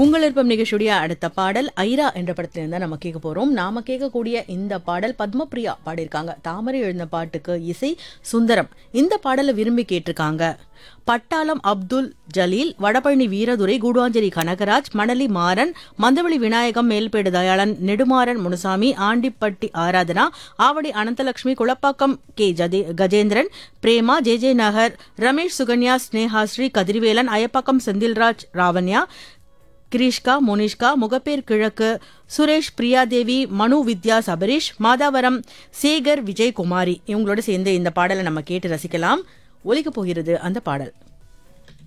உங்கள் விருப்பம் நிகழ்ச்சியுடைய அடுத்த பாடல் ஐரா என்ற படத்துல இருந்தா நம்ம கேட்க போறோம் நாம கேட்கக்கூடிய இந்த பாடல் பத்மபிரியா பாடியிருக்காங்க தாமரை எழுந்த பாட்டுக்கு இசை சுந்தரம் இந்த பாடலை விரும்பி கேட்டிருக்காங்க பட்டாளம் அப்துல் ஜலீல் வடபழனி வீரதுரை கூடுவாஞ்சேரி கனகராஜ் மணலி மாறன் மந்தவெளி விநாயகம் மேல்பேடு தயாளன் நெடுமாறன் முனுசாமி ஆண்டிப்பட்டி ஆராதனா ஆவடி அனந்தலட்சுமி குளப்பாக்கம் கே ஜதே- கஜேந்திரன் பிரேமா ஜே ஜே நகர் ரமேஷ் சுகன்யா ஸ்னேஹாஸ்ரீ கதிர்வேலன் அயப்பாக்கம் செந்தில்ராஜ் ராவண்யா கிரீஷ்கா மோனிஷ்கா முகப்பேர் கிழக்கு சுரேஷ் பிரியாதேவி மனு வித்யா சபரீஷ் மாதாவரம் சேகர் விஜயகுமாரி இவங்களோட சேர்ந்து இந்த பாடலை நம்ம கேட்டு ரசிக்கலாம் ஒலிக்கப் போகிறது அந்த பாடல்